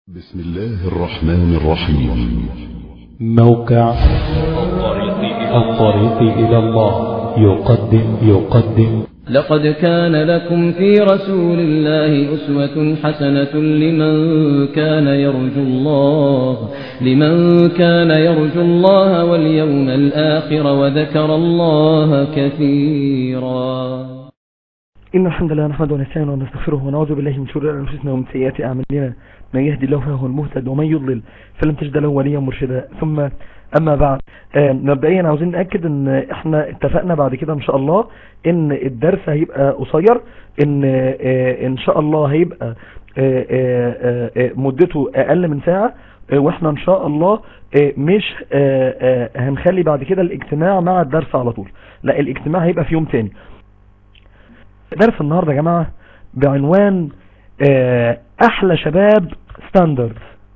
بسم الله الرحمن الرحيم موقع الطريق إلى الله يقدم يقدم لقد كان لكم في رسول الله أسوة حسنة لمن كان يرجو الله لمن كان يرجو الله واليوم الآخر وذكر الله كثيرا إن الحمد لله نحمده ونستعينه ونستغفره ونعوذ بالله من شرور أنفسنا ومن سيئات أعمالنا من يهدي الله فهو المهتد ومن يضلل فلن تجد له وليا مرشدا ثم أما بعد آه، مبدئيا عاوزين نأكد إن إحنا اتفقنا بعد كده إن شاء الله إن الدرس هيبقى قصير إن آه، إن شاء الله هيبقى آه، آه، آه، مدته أقل من ساعة آه، واحنا ان شاء الله آه، مش آه، آه، هنخلي بعد كده الاجتماع مع الدرس على طول لا الاجتماع هيبقى في يوم تاني درس النهاردة يا جماعة بعنوان آه، احلى شباب ستاندرد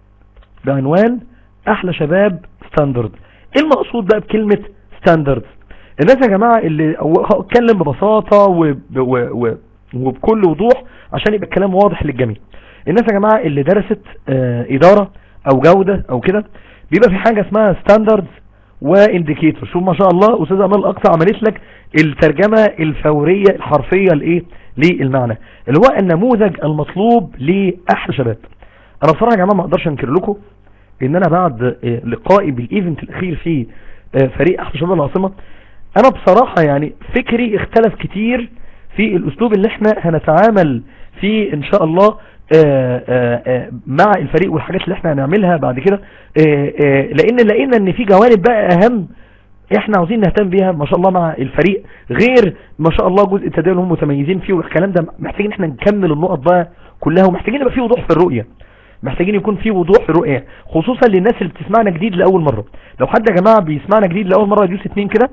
بعنوان احلى شباب ستاندرد ايه المقصود بقى بكلمة ستاندرد الناس يا جماعة اللي أو- اتكلم ببساطة وب- و- و- وبكل وضوح عشان يبقى الكلام واضح للجميع الناس يا جماعة اللي درست آه، ادارة او جودة او كده بيبقى في حاجة اسمها ستاندردز وانديكيتور شوف ما شاء الله استاذ امال الاقصى عملت لك الترجمة الفورية الحرفية لايه للمعنى اللي هو النموذج المطلوب لاحلى شباب انا بصراحة يا جماعة ما اقدرش انكر لكم ان انا بعد آه، لقائي بالايفنت الاخير في آه، فريق احلى شباب العاصمة انا بصراحة يعني فكري اختلف كتير في الاسلوب اللي احنا هنتعامل فيه ان شاء الله آه، آه، آه، مع الفريق والحاجات اللي احنا هنعملها بعد كده آه، آه، لان لقينا ان في جوانب بقى اهم احنا عاوزين نهتم بيها ما شاء الله مع الفريق غير ما شاء الله جزء التداول هم متميزين فيه والكلام ده محتاجين احنا نكمل النقط بقى كلها ومحتاجين يبقى في وضوح في الرؤية محتاجين يكون في وضوح في الرؤية خصوصا للناس اللي بتسمعنا جديد لأول مرة لو حد يا جماعة بيسمعنا جديد لأول مرة يدوس اتنين كده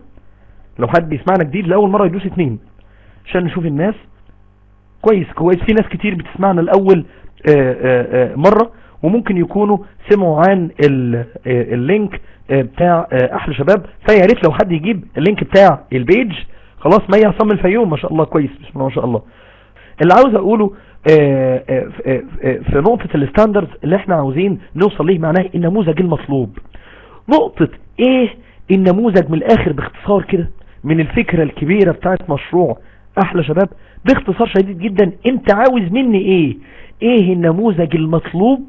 لو حد بيسمعنا جديد لأول مرة يدوس اتنين عشان نشوف الناس كويس كويس في ناس كتير بتسمعنا الأول آه، آه، آه، مرة وممكن يكونوا سمعوا عن ال- آه، اللينك آه، بتاع آه، أحلى شباب فيا ريت لو حد يجيب اللينك بتاع البيج خلاص مي عصام الفيوم ما شاء الله كويس بسم الله ما شاء الله اللي عاوز اقوله آه، آه، آه، آه، في نقطة الستاندردز اللي احنا عاوزين نوصل ليه معناه النموذج المطلوب نقطة ايه النموذج من الاخر باختصار كده من الفكرة الكبيرة بتاعت مشروع احلى شباب باختصار شديد جدا انت عاوز مني ايه ايه النموذج المطلوب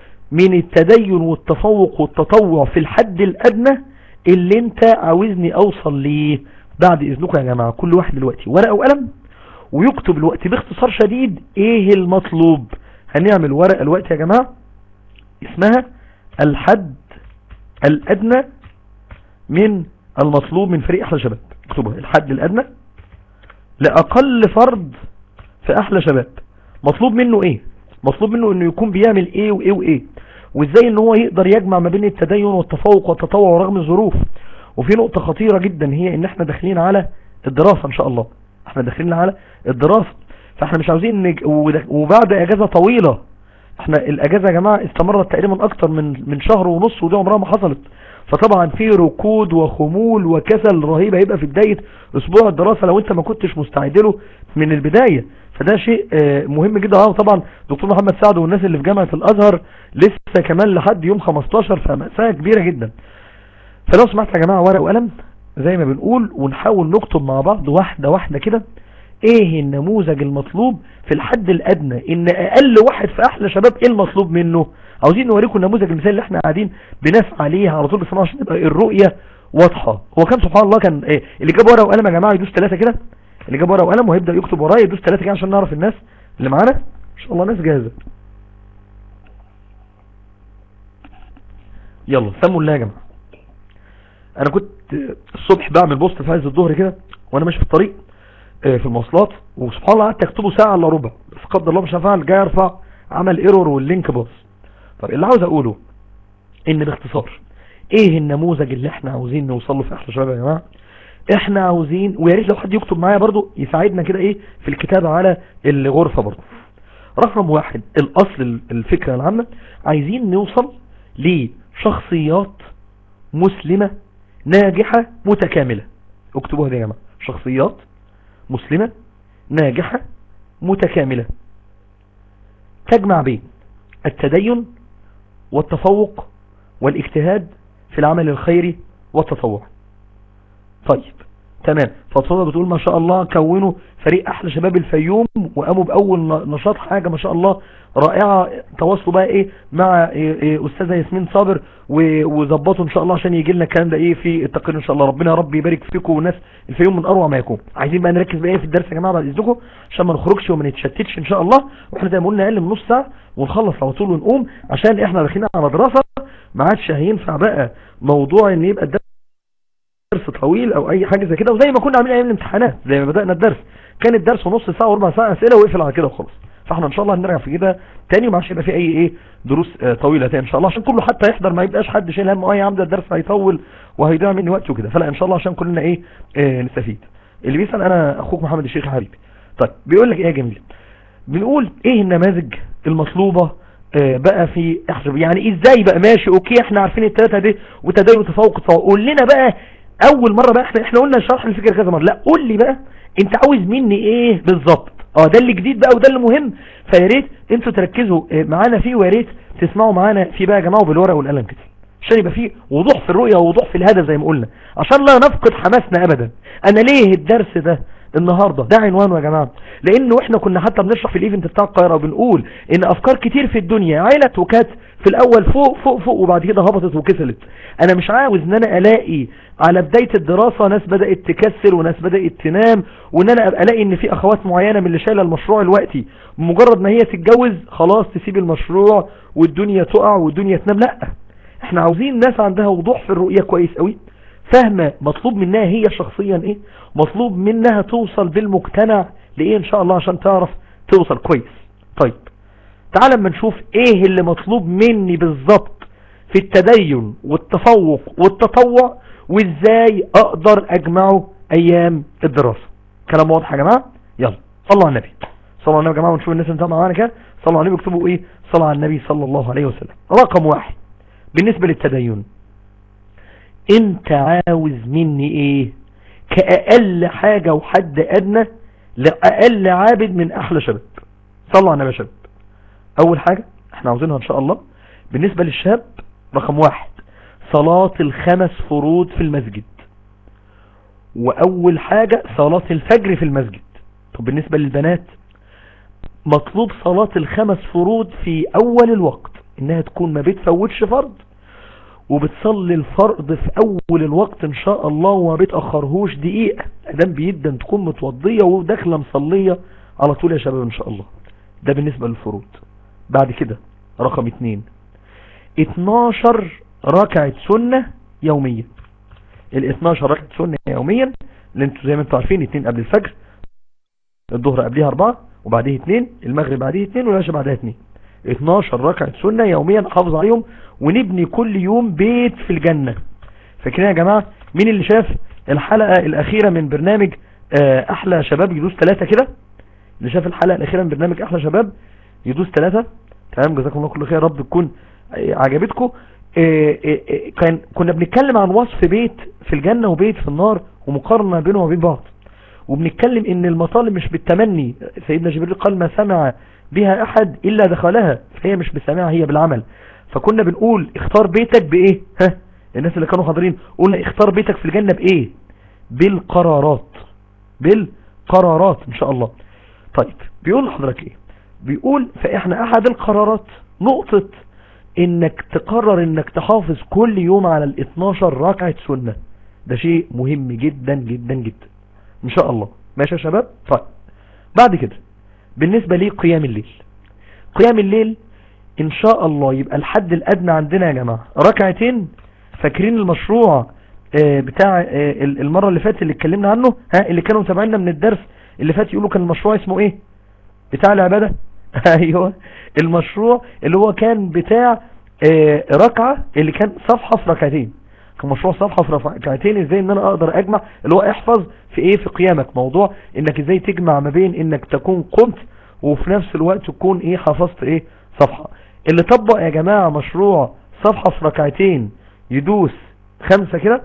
من التدين والتفوق والتطوع في الحد الادنى اللي انت عاوزني اوصل ليه بعد اذنكم يا جماعة كل واحد دلوقتي ورقة وقلم ويكتب الوقت باختصار شديد ايه المطلوب هنعمل ورقة الوقت يا جماعة اسمها الحد الادنى من المطلوب من فريق احلى شباب اكتبها الحد الادنى لاقل فرد في احلى شباب مطلوب منه ايه مطلوب منه انه يكون بيعمل ايه وايه وايه وازاي ان هو يقدر يجمع ما بين التدين والتفوق والتطوع رغم الظروف وفي نقطة خطيرة جدا هي ان احنا داخلين على الدراسة ان شاء الله احنا داخلين على الدراسة فاحنا مش عاوزين نج... ود- وبعد اجازة طويلة احنا الاجازة يا جماعة استمرت تقريبا اكتر من من شهر ونص ودي عمرها ما حصلت فطبعا في ركود وخمول وكسل رهيب هيبقى في بداية اسبوع الدراسة لو انت ما كنتش مستعد له من البداية فده شيء آه، مهم جدا اه طبعا دكتور محمد سعد والناس اللي في جامعة الازهر لسه كمان لحد يوم 15 فمأساة كبيرة جدا فلو سمحت يا جماعة ورق وقلم زي ما بنقول ونحاول نكتب مع بعض واحدة واحدة كده ايه النموذج المطلوب في الحد الادنى ان اقل واحد في احلى شباب ايه المطلوب منه عاوزين نوريكم النموذج المثالي اللي احنا قاعدين بنسعى عليه على طول بس عشان تبقى الرؤية واضحة هو كان سبحان الله كان ايه اللي جاب ورقه وقلم يا جماعة يدوس ثلاثة كده اللي جاب ورقه وقلم وهيبدأ يكتب ورايا يدوس ثلاثة كده عشان نعرف الناس اللي معانا ان شاء الله ناس جاهزة يلا سموا الله يا جماعة انا كنت الصبح بعمل بوست في عز الظهر كده وانا ماشي في الطريق آه، في المواصلات وسبحان الله قعدت اكتبه ساعة الا ربع بس قدر الله مش هفعل جاي ارفع عمل ايرور واللينك باظ طب اللي عاوز اقوله ان باختصار ايه النموذج اللي احنا عاوزين نوصل له في احلى شباب يا جماعه احنا عاوزين ويا ريت لو حد يكتب معايا برضو يساعدنا كده ايه في الكتابة على الغرفة برضو رقم واحد الاصل الفكرة العامة عايزين نوصل لشخصيات مسلمة ناجحة متكاملة اكتبوها دي يا جماعة شخصيات مسلمة ناجحة متكاملة تجمع بين التدين والتفوق والاجتهاد في العمل الخيري والتطوع طيب تمام فاطفال بتقول ما شاء الله كونوا فريق احلى شباب الفيوم وقاموا باول نشاط حاجة ما شاء الله رائعة تواصلوا بقى ايه مع إيه إيه استاذة ياسمين صابر وظبطوا ان شاء الله عشان يجي لنا الكلام ده ايه في التقرير ان شاء الله ربنا يا رب يبارك فيكم والناس الفيوم من اروع ما يكون عايزين بقى نركز بقى ايه في الدرس يا جماعه بعد اذنكم عشان ما نخرجش وما نتشتتش ان شاء الله واحنا زي ما قلنا اقل من نص ساعه ونخلص على طول ونقوم عشان احنا داخلين على دراسه ما عادش هينفع بقى موضوع ان يبقى الدرس درس طويل او اي حاجة زي كده وزي ما كنا عاملين ايام الامتحانات زي ما بدأنا الدرس كان الدرس نص ساعة وربع ساعة اسئلة وقفل على كده وخلاص فاحنا ان شاء الله هنرجع في كده تاني وما عادش يبقى في اي ايه دروس آه طويلة تاني ان شاء الله عشان كله حتى يحضر ما يبقاش حد شايل هم اه يا عم ده الدرس هيطول وهيضيع مني وقت وكده فلا ان شاء الله عشان كلنا ايه آه نستفيد اللي بيسأل انا اخوك محمد الشيخ حبيبي طيب بيقول لك ايه يا جميل بنقول ايه النماذج المطلوبة آه بقى في احسب يعني ازاي بقى ماشي اوكي احنا عارفين الثلاثه دي وتدين وتفوق قول لنا بقى اول مرة بقى احنا احنا قلنا شرح الفكرة كذا مرة لا قول لي بقى انت عاوز مني ايه بالظبط اه ده اللي جديد بقى وده اللي مهم فيا ريت انتوا تركزوا معانا فيه ويا ريت تسمعوا معانا فيه بقى يا جماعه بالورقه والقلم كده عشان يبقى فيه وضوح في الرؤيه ووضوح في الهدف زي ما قلنا عشان لا نفقد حماسنا ابدا انا ليه الدرس ده النهاردة ده عنوانه يا جماعة لانه احنا كنا حتى بنشرح في الايفنت بتاع القاهرة وبنقول ان افكار كتير في الدنيا عيلت وكانت في الاول فوق فوق فوق وبعد كده هبطت وكسلت انا مش عاوز ان انا الاقي على بداية الدراسة ناس بدأت تكسل وناس بدأت تنام وان انا ابقى الاقي ان في اخوات معينة من اللي شايلة المشروع الوقتي مجرد ما هي تتجوز خلاص تسيب المشروع والدنيا تقع والدنيا تنام لا احنا عاوزين ناس عندها وضوح في الرؤية كويس قوي فاهمة مطلوب منها هي شخصيا ايه مطلوب منها توصل بالمقتنع لايه ان شاء الله عشان تعرف توصل كويس طيب تعال اما نشوف ايه اللي مطلوب مني بالظبط في التدين والتفوق والتطوع وازاي اقدر اجمعه ايام الدراسة كلام واضح يا جماعة يلا صلوا على النبي صلوا على النبي يا جماعة ونشوف الناس اللي معانا كده صلوا على النبي اكتبوا ايه صلوا على النبي صلى الله عليه وسلم رقم واحد بالنسبة للتدين انت عاوز مني ايه كأقل حاجة وحد ادنى لأقل عابد من احلى شباب صلوا على النبي يا شباب اول حاجة احنا عاوزينها ان شاء الله بالنسبة للشاب رقم واحد صلاة الخمس فروض في المسجد واول حاجة صلاة الفجر في المسجد طب بالنسبة للبنات مطلوب صلاة الخمس فروض في اول الوقت انها تكون ما بتفوتش فرض وبتصلي الفرض في اول الوقت ان شاء الله وما بتأخرهوش دقيقة ادام بيدا تكون متوضية وداخلة مصلية على طول يا شباب ان شاء الله ده بالنسبة للفروض بعد كده رقم اتنين 12 ركعة سنة يوميا ال 12 ركعة سنة يوميا اللي انتوا زي ما انتوا عارفين اتنين قبل الفجر الظهر قبلها اربعة وبعديه اتنين المغرب بعديه اتنين والعشاء بعدها اتنين 12 ركعة سنة يوميا نحافظ عليهم ونبني كل يوم بيت في الجنة فاكرين يا جماعة مين اللي شاف الحلقة الاخيرة من برنامج احلى شباب يدوس ثلاثة كده اللي شاف الحلقة الاخيرة من برنامج احلى شباب يدوس ثلاثة تمام جزاكم الله كل خير رب تكون عجبتكم كان كنا بنتكلم عن وصف بيت في الجنة وبيت في النار ومقارنة بينه وبين بعض وبنتكلم ان المطالب مش بالتمني سيدنا جبريل قال ما سمع بها احد الا دخلها فهي مش بسمعها هي بالعمل فكنا بنقول اختار بيتك بايه ها الناس اللي كانوا حاضرين قلنا اختار بيتك في الجنة بايه بالقرارات بالقرارات ان شاء الله طيب بيقول لحضرتك ايه بيقول فاحنا احد القرارات نقطة انك تقرر انك تحافظ كل يوم على ال 12 ركعة سنة ده شيء مهم جدا جدا جدا ان شاء الله ماشي يا شباب طيب بعد كده بالنسبة لي قيام الليل قيام الليل ان شاء الله يبقى الحد الادنى عندنا يا جماعة ركعتين فاكرين المشروع بتاع المرة اللي فاتت اللي اتكلمنا عنه ها اللي كانوا متابعيننا من الدرس اللي فات يقولوا كان المشروع اسمه ايه بتاع العبادة ايوه المشروع اللي هو كان بتاع ركعة اللي كان صفحة في ركعتين كان مشروع صفحة في ركعتين ازاي ان انا اقدر اجمع اللي هو احفظ في ايه في قيامك موضوع انك ازاي تجمع ما بين انك تكون قمت وفي نفس الوقت تكون ايه حفظت ايه صفحة اللي طبق يا جماعة مشروع صفحة في ركعتين يدوس خمسة كده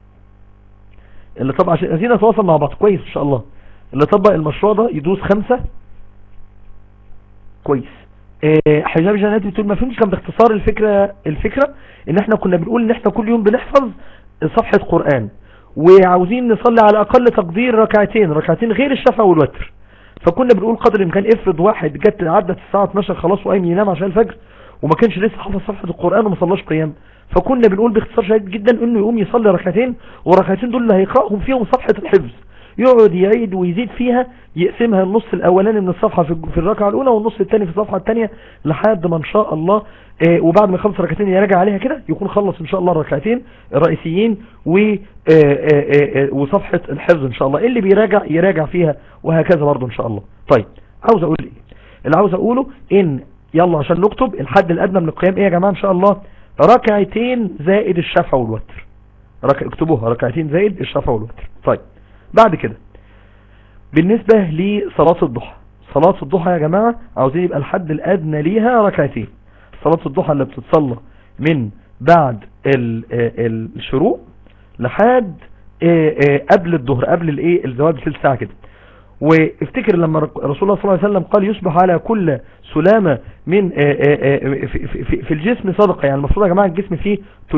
اللي طبق عشان عايزين نتواصل مع بعض كويس ان شاء الله اللي طبق المشروع ده يدوس خمسة كويس آه، حجاب جنات بتقول ما فهمتش كان باختصار الفكرة الفكرة ان احنا كنا بنقول ان احنا كل يوم بنحفظ صفحة قرآن وعاوزين نصلي على اقل تقدير ركعتين ركعتين غير الشفع والوتر فكنا بنقول قدر الامكان افرض واحد جت عدت الساعة 12 خلاص وقايم ينام عشان الفجر وما كانش لسه حافظ صفحة القرآن وما صلاش قيام فكنا بنقول باختصار شديد جدا انه يقوم يصلي ركعتين والركعتين دول اللي هيقرأهم فيهم صفحة الحفظ يقعد يعيد ويزيد فيها يقسمها النص الاولاني من الصفحة في في الركعة الاولى والنص الثاني في الصفحة الثانية لحد ما ان شاء الله آه، وبعد ما يخلص ركعتين يراجع عليها كده يكون خلص ان شاء الله الركعتين الرئيسيين و آه، آه، آه، وصفحة الحفظ ان شاء الله اللي بيراجع يراجع فيها وهكذا برضه ان شاء الله طيب عاوز اقول ايه اللي عاوز اقوله ان يلا عشان نكتب الحد الادنى من القيام ايه يا جماعة ان شاء الله ركعتين زائد الشفع والوتر رك... اكتبوها ركعتين زائد الشفع والوتر طيب بعد كده بالنسبة لصلاة الضحى صلاة الضحى يا جماعة عاوزين يبقى الحد الادنى ليها ركعتين صلاة الضحى اللي بتتصلى من بعد ال- ال- الشروق لحد آه، آه، قبل الظهر قبل الايه الزواج بثلث ساعة كده وافتكر لما رك- رسول الله صلى الله عليه وسلم قال يصبح على كل سلامة من آه، آه، آه، في, في, في- في الجسم صدقة يعني المفروض يا جماعة الجسم فيه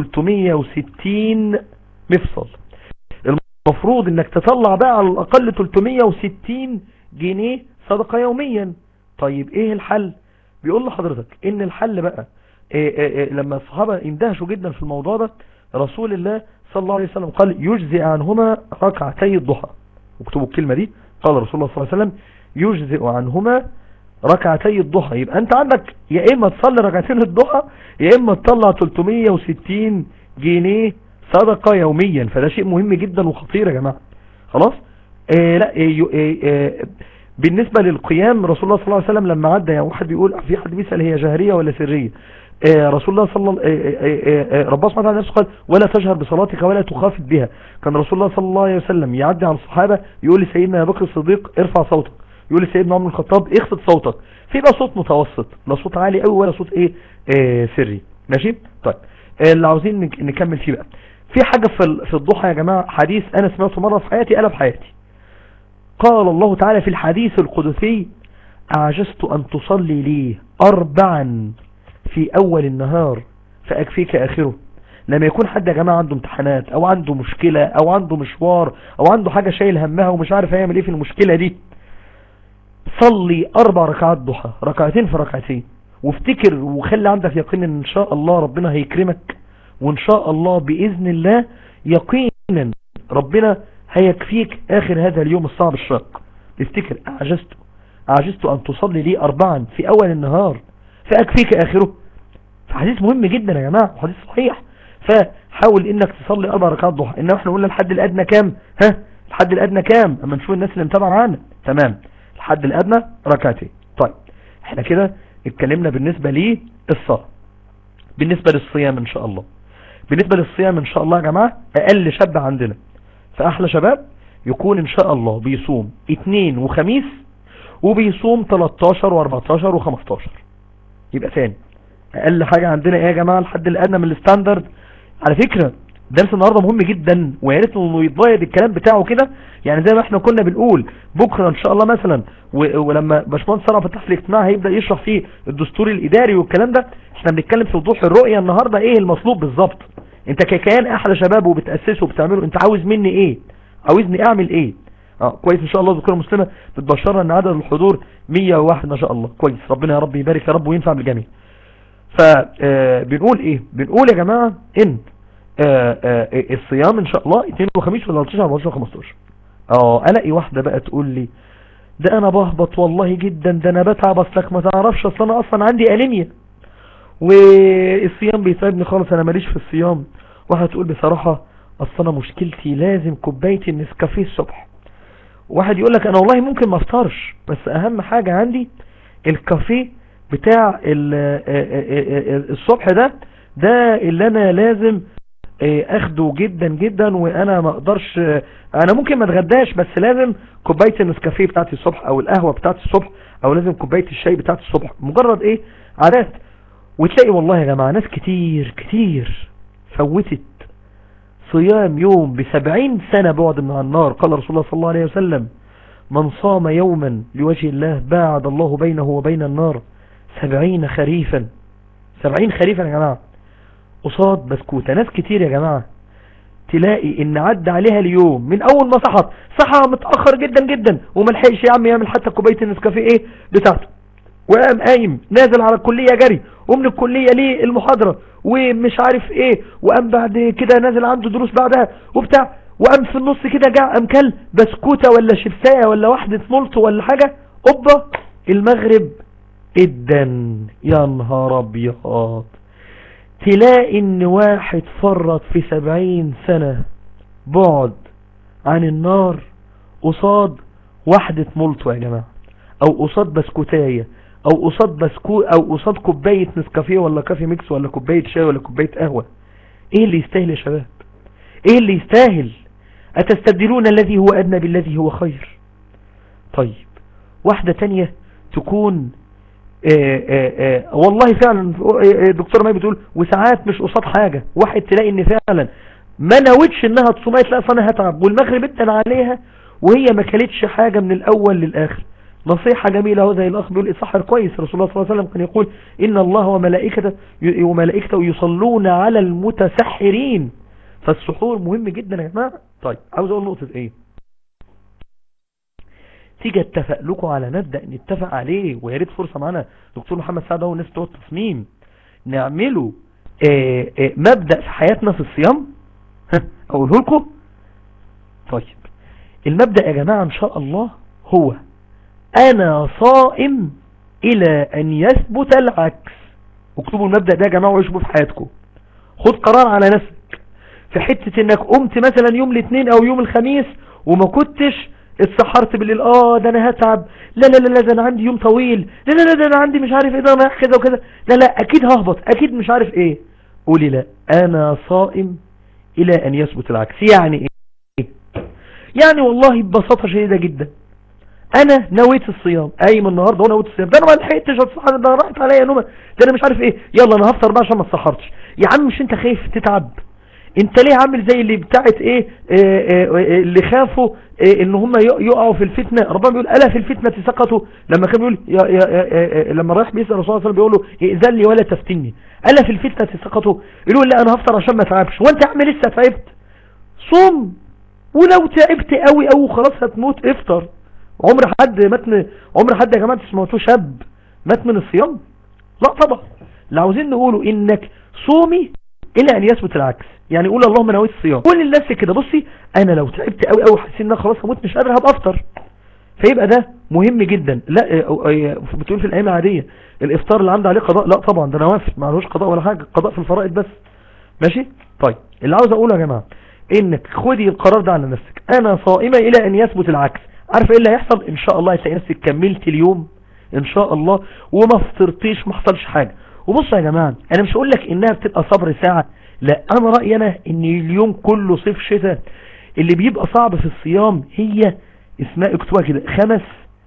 360 مفصل المفروض انك تطلع بقى على الاقل 360 جنيه صدقة يوميا طيب ايه الحل بيقول لحضرتك ان الحل بقى إيه إيه إيه لما الصحابة اندهشوا جدا في الموضوع ده رسول الله صلى الله عليه وسلم قال يجزئ عنهما ركعتي الضحى اكتبوا الكلمة دي قال رسول الله صلى الله عليه وسلم يجزئ عنهما ركعتي الضحى يبقى انت عندك يا اما تصلي ركعتين الضحى يا اما تطلع 360 جنيه صدقة يوميا فده شيء مهم جدا وخطير يا جماعة خلاص آه لا آه يو- آه آه بالنسبة للقيام رسول الله صلى الله عليه وسلم لما عدى يعني واحد بيقول في حد بيسأل هي جهرية ولا سرية آه رسول الله صلى الله آه آه آه آه ربنا سبحانه وتعالى نفسه قال ولا تجهر بصلاتك ولا تخافت بها كان رسول الله صلى الله عليه وسلم يعدي على الصحابة يقول لسيدنا يا بكر الصديق ارفع صوتك يقول لسيدنا عمر الخطاب اخفض صوتك في بقى صوت متوسط لا صوت عالي قوي ولا صوت ايه آه سري ماشي طيب آه اللي عاوزين نك- نكمل فيه بقى في حاجة في ال- في الضحى يا جماعة حديث انا سمعته مرة في حياتي قلب حياتي قال الله تعالى في الحديث القدسي أعجزت أن تصلي لي أربعا في أول النهار فأكفيك آخره لما يكون حد يا جماعة عنده امتحانات أو عنده مشكلة أو عنده مشوار أو عنده حاجة شايل همها ومش عارف هيعمل إيه في المشكلة دي صلي أربع ركعات ضحى ركعتين في ركعتين وافتكر وخلي عندك يقين إن شاء الله ربنا هيكرمك وإن شاء الله بإذن الله يقينا ربنا هيكفيك آخر هذا اليوم الصعب الشاق افتكر أعجزت أعجزت أن تصلي لي أربعا في أول النهار فأكفيك آخره فحديث مهم جدا يا جماعة حديث صحيح فحاول انك تصلي اربع ركعات ضحى انما احنا قلنا الحد الادنى كام ها الحد الادنى كام اما نشوف الناس اللي متابعه معانا تمام الحد الادنى ركعتين طيب احنا كده اتكلمنا بالنسبة للصلاة بالنسبة للصيام ان شاء الله بالنسبة للصيام ان شاء الله يا جماعة اقل شاب عندنا فاحلى شباب يكون ان شاء الله بيصوم اثنين وخميس وبيصوم 13 و14 و15 يبقى ثاني اقل حاجة عندنا ايه يا جماعة الحد الادنى من الستاندرد على فكرة درس النهاردة مهم جدا ويا ريت انه يتبيض الكلام بتاعه كده يعني زي ما احنا كنا بنقول بكرة ان شاء الله مثلا و- ولما باشمهندس صلاح فتح الاجتماع هيبدأ يشرح فيه الدستور الاداري والكلام ده احنا بنتكلم في وضوح الرؤية النهاردة ايه المطلوب بالظبط انت ككيان احلى شباب وبتأسسه وبتعمله انت عاوز مني ايه عاوزني اعمل ايه اه كويس ان شاء الله ذكرى مسلمة بتبشرنا ان عدد الحضور 101 ما شاء الله كويس ربنا يا رب يبارك يا رب وينفع بالجميع فبنقول ايه بنقول يا جماعة ان آه، آه، الصيام ان شاء الله 2 وخميس ولا 13 14 15 اه الاقي واحدة بقى تقول لي ده انا بهبط والله جدا ده انا بتعب اصلك ما تعرفش اصل انا اصلا عندي انيميا والصيام بيتعبني خالص انا ماليش في الصيام واحد تقول بصراحة اصل انا مشكلتي لازم كوباية النسكافيه الصبح واحد يقول لك انا والله ممكن ما افطرش بس اهم حاجة عندي الكافيه بتاع ال- آه، آه، آه، الصبح ده ده اللي انا لازم آه، اخده جدا جدا وانا ما اقدرش آه، انا ممكن ما اتغداش بس لازم كوبايه النسكافيه بتاعتي الصبح او القهوه بتاعتي الصبح او لازم كوبايه الشاي بتاعتي الصبح مجرد ايه عادات وتلاقي والله يا جماعه ناس كتير كتير فوتت صيام يوم بسبعين سنة بعد من النار قال رسول الله صلى الله عليه وسلم من صام يوما لوجه الله باعد الله بينه وبين النار سبعين خريفا سبعين خريفا يا جماعة قصاد بسكوتة ناس كتير يا جماعة تلاقي ان عدى عليها اليوم من اول ما صحت صحى متأخر جدا جدا وملحقش يا عم يعمل حتى كوباية النسكافيه ايه بتاعته وقام قايم نازل على الكلية جري ومن الكلية ليه المحاضرة ومش عارف ايه وقام بعد كده نازل عنده دروس بعدها وبتاع وقام في النص كده جاء قام كل بسكوتة ولا شيبساية ولا واحدة مولت ولا حاجة اوبا المغرب جدا يا نهار ابيض تلاقي ان واحد فرط في سبعين سنة بعد عن النار قصاد واحدة مولتو يا جماعة او قصاد بسكوتاية او قصاد بسكو او قصاد كوباية نسكافيه ولا كافي ميكس ولا كوباية شاي ولا كوباية قهوة ايه اللي يستاهل يا شباب ايه اللي يستاهل اتستبدلون الذي هو ادنى بالذي هو خير طيب واحدة تانية تكون آآ آآ والله فعلا دكتور ما بتقول وساعات مش قصاد حاجة واحد تلاقي ان فعلا ما نوتش انها تصوم تلاقي انا هتعب والمغرب اتن عليها وهي ما كلتش حاجة من الاول للاخر نصيحة جميلة اهو زي الاخ بيقول اصحر كويس رسول الله صلى الله عليه وسلم كان يقول ان الله وملائكته وملائكته يصلون على المتسحرين فالسحور مهم جدا يا جماعة طيب عاوز اقول نقطة ايه تيجي اتفق لكم على مبدأ نتفق عليه ويا ريت فرصة معانا دكتور محمد سعد اهو الناس بتوع التصميم نعمله آآ آآ مبدأ في حياتنا في الصيام اقوله لكم طيب المبدأ يا جماعة ان شاء الله هو انا صائم الى ان يثبت العكس اكتبوا المبدأ ده يا جماعة وعيشوا في حياتكم خد قرار على نفسك في حتة انك قمت مثلا يوم الاثنين او يوم الخميس وما كنتش اتسحرت بالليل اه ده انا هتعب لا لا لا لا ده انا عندي يوم طويل لا لا لا ده انا عندي مش عارف ايه ده انا كذا وكذا لا لا اكيد ههبط اكيد مش عارف ايه قولي لا انا صائم الى ان يثبت العكس يعني ايه يعني والله ببساطة شديدة جدا انا نويت الصيام قايم النهارده وانا نويت الصيام ده انا ما لحقتش اتسحر ده راحت عليا نومه ده انا مش عارف ايه يلا انا هفطر بقى عشان ما اتسحرتش يا عم مش انت خايف تتعب انت ليه عامل زي اللي بتاعت ايه اه اه اللي خافوا اه ان هم يقعوا في الفتنة ربنا بيقول الا في الفتنة سقطوا لما كان بيقول يا يا لما رايح بيسأل الرسول صلى الله عليه وسلم بيقول له ائذن لي ولا تفتني الا في الفتنة سقطوا يقول لا انا هفطر عشان ما اتعبش وانت يا عم لسه تعبت صوم ولو تعبت قوي قوي خلاص هتموت افطر عمر حد مات عمر حد يا جماعه تسمعتوه شاب مات من الصيام لا طبعا اللي عاوزين نقوله انك صومي الى ان يثبت العكس يعني قول اللهم نويت الصيام قول لنفسك كده بصي انا لو تعبت قوي قوي حسيت ان انا خلاص هموت مش قادر هبقى افطر فيبقى ده مهم جدا لا بتقول في الايام العاديه الافطار اللي عندي عليه قضاء لا طبعا ده نوافل ما لهوش قضاء ولا حاجه قضاء في الفرائض بس ماشي طيب اللي عاوز اقوله يا جماعه انك خدي القرار ده على نفسك انا صائمه الى ان يثبت العكس عارفه ايه اللي هيحصل ان شاء الله هتلاقي نفسك كملت اليوم ان شاء الله وما فطرتيش ما حصلش حاجه وبصوا يا جماعه انا مش هقول لك انها بتبقى صبر ساعه لا انا رأيي انا ان اليوم كله صيف شتاء اللي بيبقى صعب في الصيام هي اسمها اكتبها كده خمس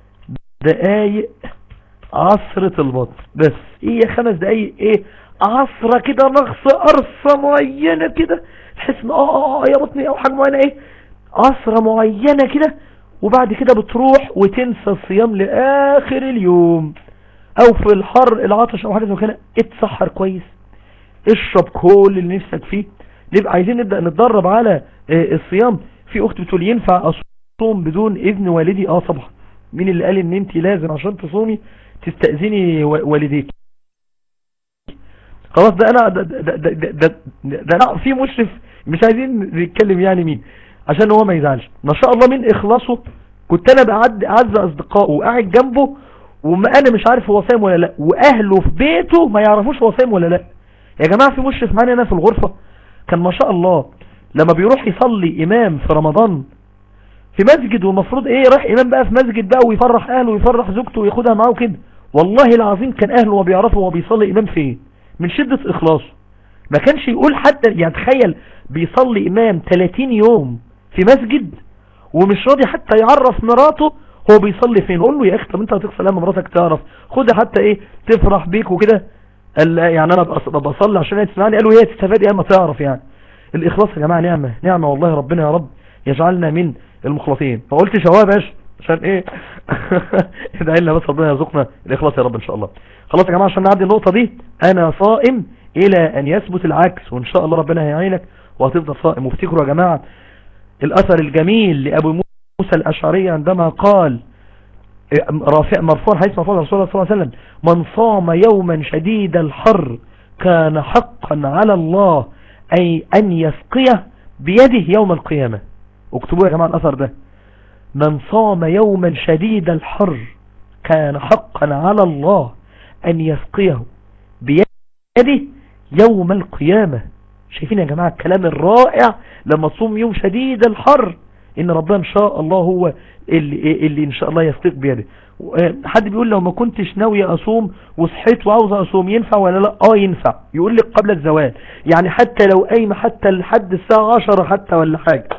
دقايق عصرة البطن بس هي خمس دقايق ايه عصرة كده نغص قرصة معينة كده تحس ان اه اه يا بطني او حاجة معينة ايه عصرة معينة كده وبعد كده بتروح وتنسى الصيام لاخر اليوم او في الحر العطش او حاجة زي كده اتسحر كويس اشرب كل اللي نفسك فيه نبقى عايزين نبدأ نتدرب على الصيام في اخت بتقول ينفع اصوم بدون اذن والدي اه طبعا مين اللي قال ان انت لازم عشان تصومي تستأذني والديك خلاص ده انا ده ده ده, ده, ده, ده انا في مشرف مش عايزين نتكلم يعني مين عشان هو ما يزعلش ما شاء الله من اخلاصه كنت انا بقعد اعز اصدقائه وقاعد جنبه وما انا مش عارف هو صايم ولا لا واهله في بيته ما يعرفوش هو صايم ولا لا يا جماعة في مشرف معانا هنا في الغرفة كان ما شاء الله لما بيروح يصلي امام في رمضان في مسجد والمفروض ايه راح امام بقى في مسجد بقى ويفرح اهله ويفرح زوجته وياخدها معاه كده والله العظيم كان اهله ما بيعرفوا هو بيصلي امام فين من شدة اخلاصه ما كانش يقول حتى يعني تخيل بيصلي امام 30 يوم في مسجد ومش راضي حتى يعرف مراته هو بيصلي فين قول له يا اخي طب انت هتغسل لما مراتك تعرف خدها حتى ايه تفرح بيك وكده قال يعني انا ببقى اصلي عشان هي تسمعني قالوا هي تستفاد ايه اما تعرف يعني الاخلاص يا جماعه نعمه نعمه والله ربنا يا رب يجعلنا من المخلصين فقلت شواب ايش عشان ايه ادعي لنا بس ربنا يرزقنا الاخلاص يا رب ان شاء الله خلاص يا جماعه عشان نعدي النقطه دي انا صائم الى ان يثبت العكس وان شاء الله ربنا هيعينك وهتفضل صائم وافتكروا يا جماعه الاثر الجميل لابو موسى الاشعري عندما قال رافع مرفوع حديث مرفوع رسول الله صلى الله عليه وسلم من صام يوما شديد الحر كان حقا على الله أي أن يسقيه بيده يوم القيامة اكتبوا يا جماعة الأثر ده من صام يوما شديد الحر كان حقا على الله أن يسقيه بيده يوم القيامة شايفين يا جماعة الكلام الرائع لما تصوم يوم شديد الحر ان ربنا ان شاء الله هو اللي, اللي ان شاء الله يسقيك بيده حد بيقول لو ما كنتش ناوي اصوم وصحيت وعاوز اصوم ينفع ولا لا اه ينفع يقول لك قبل الزوال يعني حتى لو قايمه حتى لحد الساعه 10 حتى ولا حاجه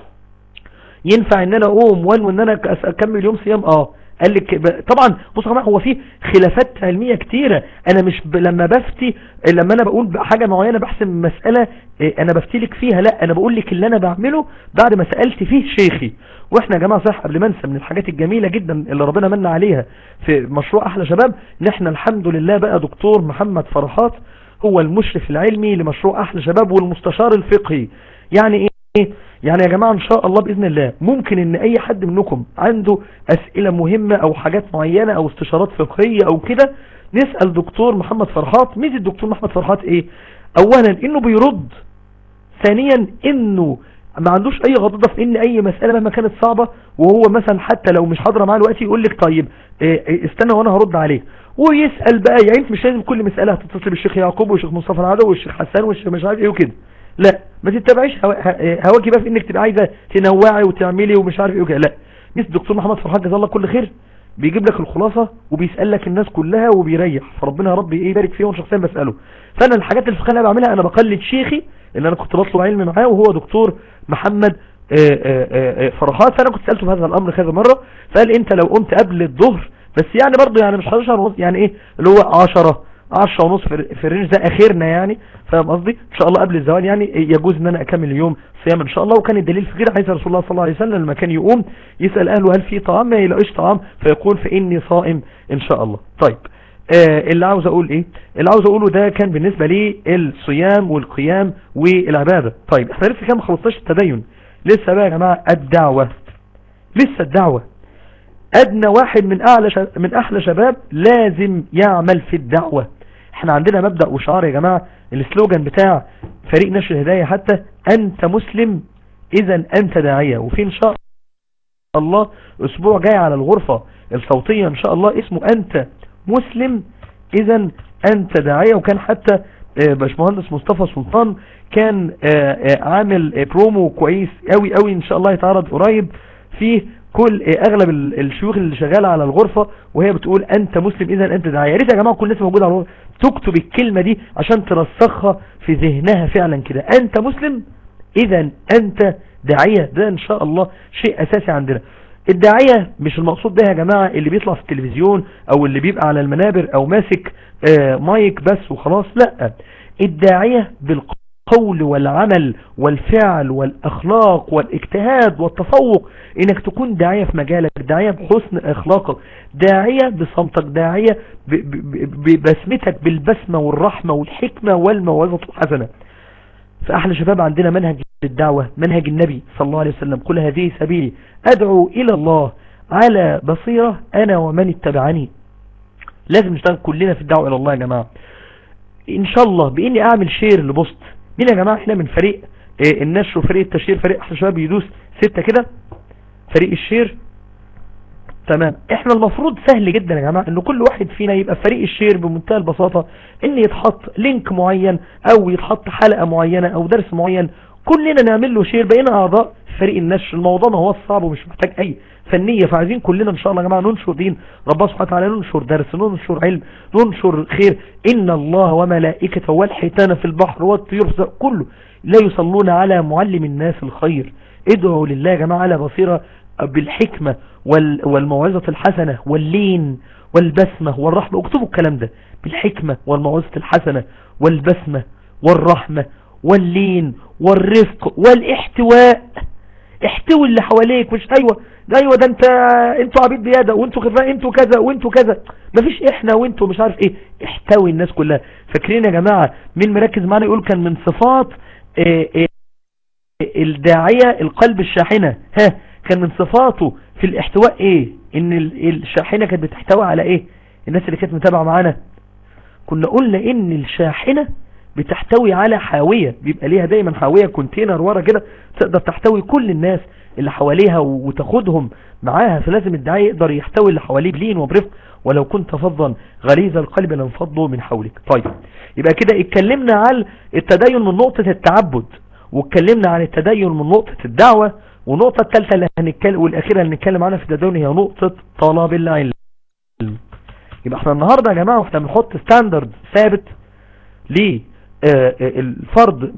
ينفع ان انا اقوم وان ان انا اكمل يوم صيام اه قال لك طبعا بص يا جماعه هو في خلافات علميه كتيره انا مش ب... لما بفتي لما انا بقول حاجه معينه بحسم مساله انا بفتي لك فيها لا انا بقول لك اللي انا بعمله بعد ما سالت فيه شيخي واحنا يا جماعه صح قبل ما انسى من الحاجات الجميله جدا اللي ربنا من عليها في مشروع احلى شباب ان احنا الحمد لله بقى دكتور محمد فرحات هو المشرف العلمي لمشروع احلى شباب والمستشار الفقهي يعني ايه يعني يا جماعة ان شاء الله باذن الله ممكن ان اي حد منكم عنده اسئلة مهمة او حاجات معينة او استشارات فقهية او كده نسأل دكتور محمد فرحات ميزة الدكتور محمد فرحات ايه اولا انه بيرد ثانيا انه ما عندوش اي غضاضة في ان اي مسألة مهما كانت صعبة وهو مثلا حتى لو مش حاضرة معاه الوقت يقول لك طيب استنى وانا هرد عليه ويسأل بقى يعني مش لازم كل مسألة هتتصل بالشيخ يعقوب والشيخ مصطفى العدو والشيخ حسان والشيخ مش عارف ايه وكده لا ما تتبعيش هواكي بقى في انك تبقى عايزة تنوعي وتعملي ومش عارف ايه وكده لا مثل الدكتور محمد فرحان جزاه الله كل خير بيجيب لك الخلاصة وبيسأل لك الناس كلها وبيريح فربنا يا رب ايه يبارك فيه وانا شخصيا بسأله فانا الحاجات الفقهيه اللي بعملها انا بقلد شيخي اللي انا كنت بطلب علم معاه وهو دكتور محمد فرحات فانا كنت سألته في هذا الامر كذا مرة فقال انت لو قمت قبل الظهر بس يعني برضه يعني مش 11 ونص يعني ايه اللي هو 10 10 ونص في الرينج ده اخرنا يعني فاهم قصدي ان شاء الله قبل الزوال يعني يجوز ان انا اكمل اليوم صيام ان شاء الله وكان الدليل في كده حيث رسول الله صلى الله عليه وسلم لما كان يقوم يسال اهله هل في طعام ما يلاقيش طعام فيقول فاني صائم ان شاء الله طيب آه اللي عاوز اقول ايه اللي عاوز اقوله ده كان بالنسبه لي الصيام والقيام والعباده طيب احنا لسه كده ما خلصناش التدين لسه بقى يا جماعه الدعوه لسه الدعوه ادنى واحد من اعلى شب... من احلى شباب لازم يعمل في الدعوة احنا عندنا مبدأ وشعار يا جماعة السلوجان بتاع فريق نشر الهداية حتى انت مسلم اذا انت داعية وفي ان شاء الله اسبوع جاي على الغرفة الصوتية ان شاء الله اسمه انت مسلم اذا انت داعية وكان حتى باشمهندس مصطفى سلطان كان عامل برومو كويس قوي قوي ان شاء الله يتعرض قريب فيه كل اغلب الشيوخ اللي شغاله على الغرفة وهي بتقول انت مسلم اذا انت داعيه يا ريت يا جماعه كل الناس موجوده على الغرفة تكتب الكلمه دي عشان ترسخها في ذهنها فعلا كده انت مسلم اذا انت داعيه ده ان شاء الله شيء اساسي عندنا الداعيه مش المقصود ده يا جماعه اللي بيطلع في التلفزيون او اللي بيبقى على المنابر او ماسك آه مايك بس وخلاص لا الداعيه بالقول القول والعمل والفعل والأخلاق والاجتهاد والتفوق إنك تكون داعية في مجالك داعية بحسن أخلاقك داعية بصمتك داعية ببسمتك بالبسمة والرحمة والحكمة والموعظة الحسنة فأحلى شباب عندنا منهج للدعوة منهج النبي صلى الله عليه وسلم كل هذه سبيلي أدعو إلى الله على بصيرة أنا ومن اتبعني لازم نشتغل كلنا في الدعوة إلى الله يا جماعة إن شاء الله بإني أعمل شير لبوست مين يا جماعة احنا من فريق اه النشر وفريق التشهير فريق احلى شباب يدوس ستة كده فريق الشير تمام احنا المفروض سهل جدا يا جماعة ان كل واحد فينا يبقى فريق الشير بمنتهى البساطة ان يتحط لينك معين او يتحط حلقة معينة او درس معين كلنا نعمل له شير بقينا اعضاء فريق النشر الموضوع ما هو صعب ومش محتاج اي فنية فعايزين كلنا ان شاء الله يا جماعة ننشر دين ربنا سبحانه وتعالى ننشر درس ننشر علم ننشر خير ان الله وملائكته والحيتان في البحر والطيور كله لا يصلون على معلم الناس الخير ادعوا لله يا جماعة على بصيرة بالحكمة والموعظة الحسنة واللين والبسمة والرحمة اكتبوا الكلام ده بالحكمة والموعظة الحسنة والبسمة والرحمة واللين والرفق والاحتواء احتوي اللي حواليك مش ايوه ده ايوه ده انت انتوا عبيد بيادة وانتوا خفاء انتوا كذا وانتوا كذا مفيش احنا وانتوا مش عارف ايه احتوي الناس كلها فاكرين يا جماعة مين مركز معانا يقول كان من صفات اه اه الداعية القلب الشاحنة ها كان من صفاته في الاحتواء ايه ان الشاحنة كانت بتحتوي على ايه الناس اللي كانت متابعة معانا كنا قلنا ان الشاحنة بتحتوي على حاوية بيبقى ليها دايما حاوية كونتينر ورا كده تقدر تحتوي كل الناس اللي حواليها وتاخدهم معاها فلازم الداعية يقدر يحتوي اللي حواليه بلين وبرفق ولو كنت فظا غليظ القلب لانفضوا من حولك طيب يبقى كده اتكلمنا عن التدين من نقطة التعبد واتكلمنا عن التدين من نقطة الدعوة والنقطة الثالثة اللي هنتكلم والأخيرة اللي هنتكلم عنها في التدين هي نقطة طلب العلم يبقى احنا النهاردة يا جماعة واحنا بنحط ستاندرد ثابت ليه الفرض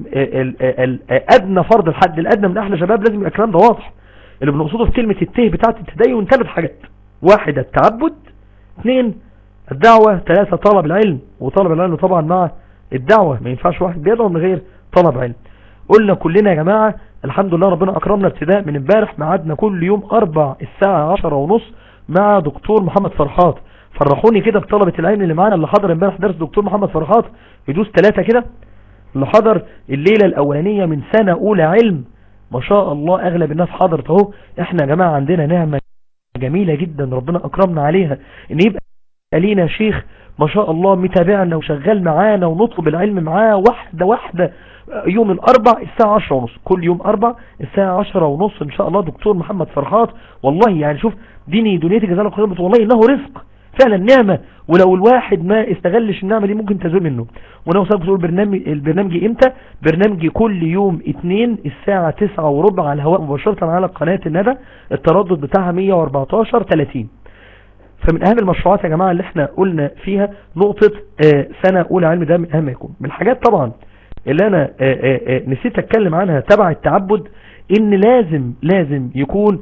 ادنى فرض الحد الادنى من احلى شباب لازم يبقى الكلام ده واضح اللي بنقصده في كلمة الته بتاعت التدين ثلاث حاجات واحد التعبد اثنين الدعوة ثلاثة طلب العلم وطلب العلم طبعا مع الدعوة ما ينفعش واحد بيدعو من غير طلب علم قلنا كلنا يا جماعة الحمد لله ربنا اكرمنا ابتداء من امبارح معادنا كل يوم اربع الساعة عشرة ونص مع دكتور محمد فرحات فرحوني كده بطلبة العلم اللي معانا اللي حضر امبارح درس دكتور محمد فرحات يدوس ثلاثة كده اللي حضر الليلة الاولانية من سنة اولى علم ما شاء الله اغلب الناس حضرت اهو احنا يا جماعة عندنا نعمة جميلة جدا ربنا اكرمنا عليها ان يبقى لينا شيخ ما شاء الله متابعنا وشغال معانا ونطلب العلم معاه واحدة واحدة يوم الاربع الساعة عشرة ونص كل يوم اربع الساعة عشرة ونص ان شاء الله دكتور محمد فرحات والله يعني شوف ديني دنيتي جزاله خير والله انه رزق فعلا نعمة ولو الواحد ما استغلش النعمة دي ممكن تزول منه وانا وصلت بتقول برنامج البرنامج امتى برنامجي كل يوم اتنين الساعة تسعة وربع على الهواء مباشرة على قناة الندى التردد بتاعها 114 30 فمن اهم المشروعات يا جماعة اللي احنا قلنا فيها نقطة اه سنة اولى علم ده من اهم يكون من الحاجات طبعا اللي انا اه اه نسيت اتكلم عنها تبع التعبد ان لازم لازم يكون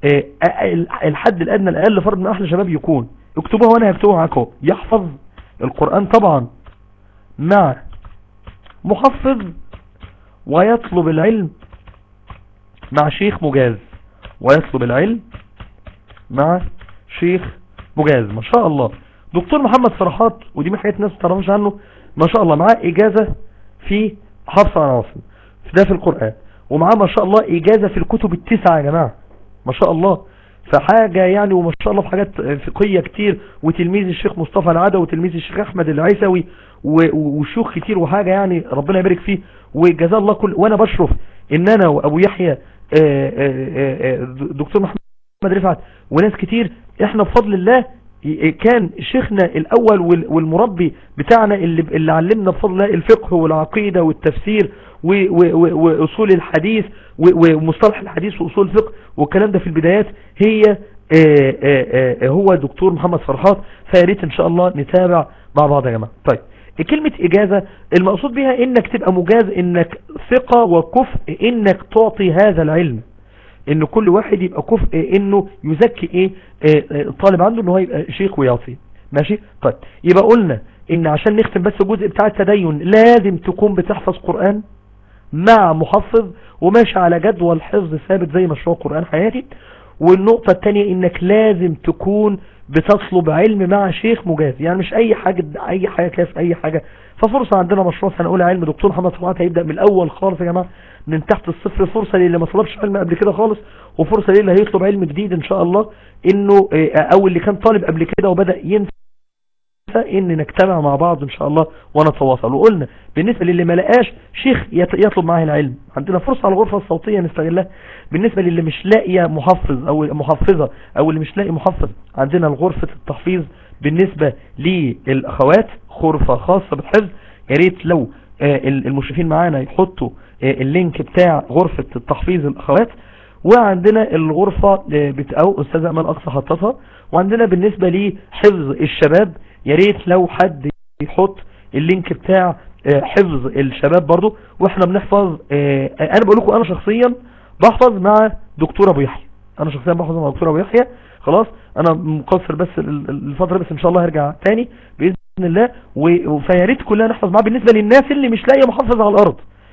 الحد الادنى الاقل فرض من احلى شباب يكون اكتبوها وانا هكتبوها معاكم يحفظ القرآن طبعا مع محفظ ويطلب العلم مع شيخ مجاز ويطلب العلم مع شيخ مجاز ما شاء الله دكتور محمد فرحات ودي من حاجات الناس ما تعرفش عنه ما شاء الله معاه اجازة في حفص عن عاصم ده في القرآن ومعاه ما شاء الله اجازة في الكتب التسعة يا جماعة ما شاء الله فحاجة يعني وما شاء الله في حاجات فقهية كتير وتلميذ الشيخ مصطفى العادة وتلميذ الشيخ احمد العيسوي وشيوخ كتير وحاجة يعني ربنا يبارك فيه وجزاه الله كل وانا بشرف ان انا وابو يحيى دكتور محمد رفعت وناس كتير احنا بفضل الله كان شيخنا الاول والمربي بتاعنا اللي, اللي علمنا بفضل الله الفقه والعقيدة والتفسير واصول الحديث ومصطلح الحديث واصول الفقه والكلام ده في البدايات هي آآ آآ هو دكتور محمد فرحات فياريت ان شاء الله نتابع مع بعض يا جماعة طيب كلمة اجازة المقصود بها انك تبقى مجاز انك ثقة وكفء انك تعطي هذا العلم ان كل واحد يبقى كفء انه يزكي ايه الطالب عنده انه يبقى شيخ ويعطي ماشي طيب يبقى قلنا ان عشان نختم بس الجزء بتاع التدين لازم تكون بتحفظ قرآن مع محفظ وماشي على جدول حفظ ثابت زي مشروع قرآن حياتي والنقطة التانية انك لازم تكون بتطلب علم مع شيخ مجاز يعني مش اي حاجة اي حاجة كده في اي حاجة ففرصة عندنا مشروع سنة اولى علم دكتور محمد فرحات هيبدأ من الاول خالص يا جماعة من تحت الصفر فرصة للي ما طلبش علم قبل كده خالص وفرصة للي هيطلب علم جديد ان شاء الله انه او اللي كان طالب قبل كده وبدأ ينسى ان نجتمع مع بعض ان شاء الله ونتواصل وقلنا بالنسبة للي ما لقاش شيخ يطلب معاه العلم عندنا فرصة على الغرفة الصوتية نستغلها بالنسبة للي مش لاقية محفظ او محفظة او اللي مش لاقي محفظ عندنا غرفة التحفيظ بالنسبة للاخوات غرفة خاصة بالحفظ يا ريت لو المشرفين معانا يحطوا اللينك بتاع غرفة التحفيظ الاخوات وعندنا الغرفة او استاذ امال اقصى حطتها وعندنا بالنسبة لحفظ الشباب يا ريت لو حد يحط اللينك بتاع حفظ الشباب برضو واحنا بنحفظ انا بقول لكم انا شخصيا بحفظ مع دكتور ابو يحيى انا شخصيا بحفظ مع دكتور ابو يحيى خلاص انا مقصر بس الفترة بس ان شاء الله هرجع تاني باذن الله فيا ريت كلنا نحفظ معاه بالنسبة للناس اللي مش لاقيه محفظ على الارض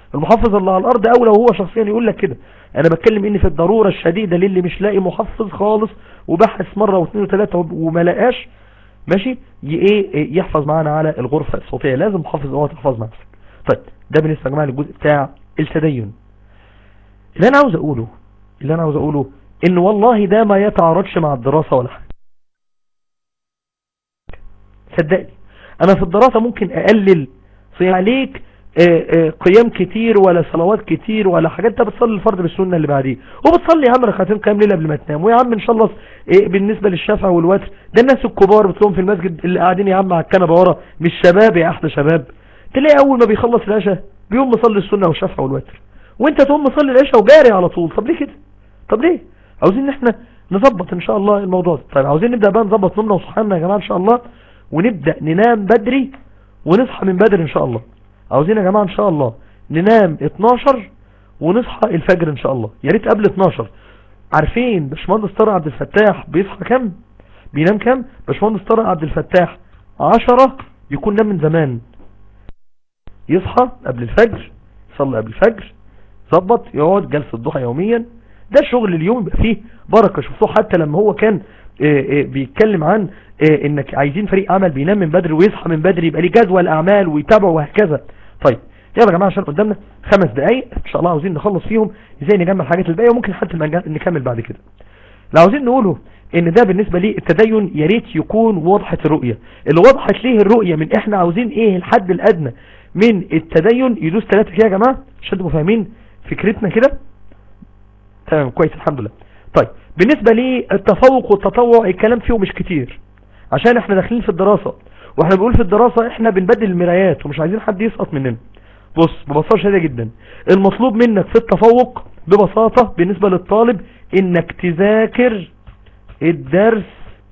المحفظ اللي على الارض اولى وهو شخصيا يقول لك كده انا بتكلم ان في الضرورة الشديدة للي مش لاقي محفظ خالص وبحث مرة واثنين وثلاثة وما لقاش ماشي ايه يحفظ معانا على الغرفة الصوتية لازم محفظ هو تحفظ مع نفسك طيب ده بالنسبة يا جماعة للجزء بتاع التدين اللي انا عاوز اقوله اللي انا عاوز اقوله ان والله ده ما يتعارضش مع الدراسة ولا حاجة صدقني انا في الدراسة ممكن اقلل صيام عليك قيام كتير ولا صلوات كتير ولا حاجات انت بتصلي الفرض بالسنة اللي بعديه وبتصلي يا عم ركعتين قيام ليله قبل ما تنام ويا عم ان شاء الله إيه بالنسبة للشفع والوتر ده الناس الكبار بتلاقيهم في المسجد اللي قاعدين يا عم على الكنبه ورا مش شباب يا احلى شباب تلاقي اول ما بيخلص العشاء بيقوم مصلي السنة والشفع والوتر وانت تقوم مصلي العشاء وجاري على طول طب ليه كده طب ليه عاوزين ان احنا نظبط ان شاء الله الموضوع ده طيب عاوزين نبدأ بقى نظبط نومنا وصحانا يا جماعة ان شاء الله ونبدأ ننام بدري ونصحى من بدري ان شاء الله عاوزين يا جماعة ان شاء الله ننام 12 ونصحى الفجر ان شاء الله يا ريت قبل 12 عارفين باشمهندس طارق عبد الفتاح بيصحى كام بينام كام باشمهندس طارق عبد الفتاح 10 يكون نام من زمان يصحى قبل الفجر يصلي قبل الفجر ظبط يقعد جلسة الضحى يوميا ده الشغل اليوم يبقى فيه بركة شفتوه حتى لما هو كان بيتكلم عن انك عايزين فريق عمل بينام من بدري ويصحى من بدري يبقى ليه جدول اعمال ويتابعه وهكذا طيب يلا يا جماعه عشان قدامنا خمس دقايق ان شاء الله عاوزين نخلص فيهم ازاي نجمع الحاجات الباقيه وممكن حتى نكمل بعد كده لو عاوزين نقوله ان ده بالنسبة لي التدين يا ريت يكون وضحت الرؤية اللي وضحت ليه الرؤية من احنا عاوزين ايه الحد الادنى من التدين يدوس ثلاثة كده يا جماعة عشان تبقوا فاهمين فكرتنا كده تمام كويس الحمد لله طيب بالنسبة لي التفوق والتطوع الكلام فيه مش كتير عشان احنا داخلين في الدراسة واحنا بنقول في الدراسة احنا بنبدل المرايات ومش عايزين حد يسقط مننا بص ببساطة شديدة جدا المطلوب منك في التفوق ببساطة بالنسبة للطالب انك تذاكر الدرس